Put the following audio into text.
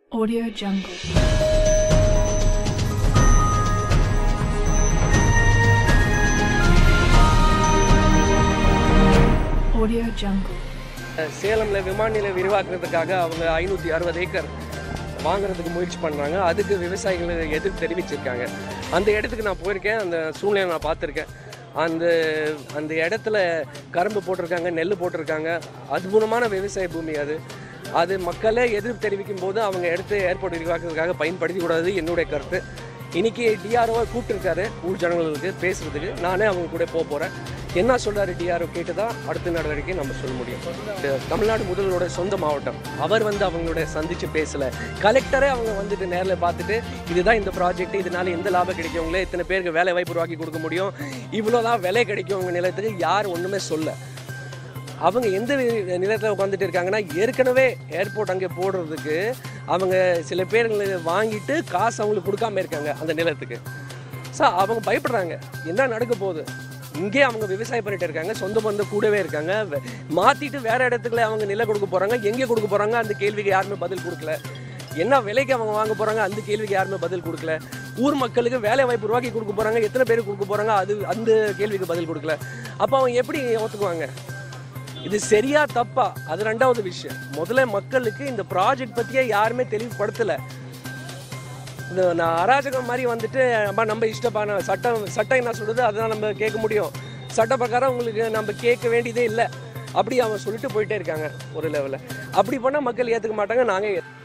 Audio Jungle. Audio Jungle. சேலம்ல விமான நிலையம் விரிவாக்குறதுக்காக அவங்க ஐநூற்றி அறுபது ஏக்கர் வாங்குறதுக்கு முயற்சி பண்ணுறாங்க அதுக்கு விவசாயிகள் எதிர்ப்பு தெரிவிச்சிருக்காங்க அந்த இடத்துக்கு நான் போயிருக்கேன் அந்த சூழ்நிலை நான் பார்த்துருக்கேன் அந்த அந்த இடத்துல கரும்பு போட்டிருக்காங்க நெல் போட்டிருக்காங்க அற்புதமான விவசாய பூமி அது அது மக்களே எதிர்ப்பு தெரிவிக்கும் போது அவங்க இடத்த ஏர்போர்ட் விரிவாக்குறதுக்காக பயன்படுத்தி கூடாது என்னுடைய கருத்து இன்னைக்கு டிஆர்ஓ கூப்பிட்டுருக்காரு ஊர் ஜனங்களுக்கு பேசுறதுக்கு நானே அவங்க கூட போக போகிறேன் என்ன சொல்றாரு டிஆர்ஓ கேட்டு தான் அடுத்த நடவடிக்கை நம்ம சொல்ல முடியும் இது தமிழ்நாடு முதல்வரோட சொந்த மாவட்டம் அவர் வந்து அவங்களோட சந்திச்சு பேசல கலெக்டரே அவங்க வந்துட்டு நேரில் பார்த்துட்டு இதுதான் இந்த ப்ராஜெக்ட் இதனால எந்த லாபம் கிடைக்கும் உங்களே இத்தனை பேருக்கு வேலை வாய்ப்பு உருவாக்கி கொடுக்க முடியும் இவ்வளோதான் விலை கிடைக்கும் உங்க நிலத்துக்கு யார் ஒன்றுமே சொல்ல அவங்க எந்த வி- நிலத்துல உட்காந்துட்டு இருக்காங்கன்னா ஏற்கனவே ஏர்போர்ட் அங்கே போடுறதுக்கு அவங்க சில பேர் வாங்கிட்டு காசு அவங்களுக்கு கொடுக்காம இருக்காங்க அந்த நிலத்துக்கு ஸோ அவங்க பயப்படுறாங்க என்ன நடக்க போகுது இங்கே அவங்க விவசாயம் பண்ணிட்டு இருக்காங்க சொந்த பந்த கூடவே இருக்காங்க வெ- மாத்திட்டு வேற இடத்துக்குள்ள அவங்க நிலம் கொடுக்க போறாங்க எங்கே கொடுக்க போறாங்க அந்த கேள்விக்கு யாருமே பதில் கொடுக்கல என்ன விலைக்கு அவங்க வாங்க போறாங்க அந்த கேள்விக்கு யாருமே பதில் கொடுக்கல ஊர் மக்களுக்கு வேலை வாய்ப்பு உருவாக்கி கொடுக்க போறாங்க எத்தனை பேருக்கு கொடுக்க போறாங்க அது அந்த கேள்விக்கு பதில் கொடுக்கல அப்போ அவங்க எப்படி ஒத்துக்குவாங்க இது சரியா தப்பா அது ரெண்டாவது விஷயம் முதல்ல மக்களுக்கு இந்த ப்ராஜெக்ட் பத்தியே யாருமே தெளிவுபடுத்தல இந்த நான் அராஜகம் மாதிரி வந்துட்டு நம்ம நம்ம இஷ்டப்பான சட்டம் சட்டம் என்ன சொல்றது அதான் நம்ம கேட்க முடியும் சட்ட பிரகாரம் உங்களுக்கு நம்ம கேட்க வேண்டியதே இல்லை அப்படி அவங்க சொல்லிட்டு போயிட்டே இருக்காங்க ஒரு லெவலில் அப்படி பண்ணால் மக்கள் ஏற்றுக்க மாட்டாங்க நாங்கள்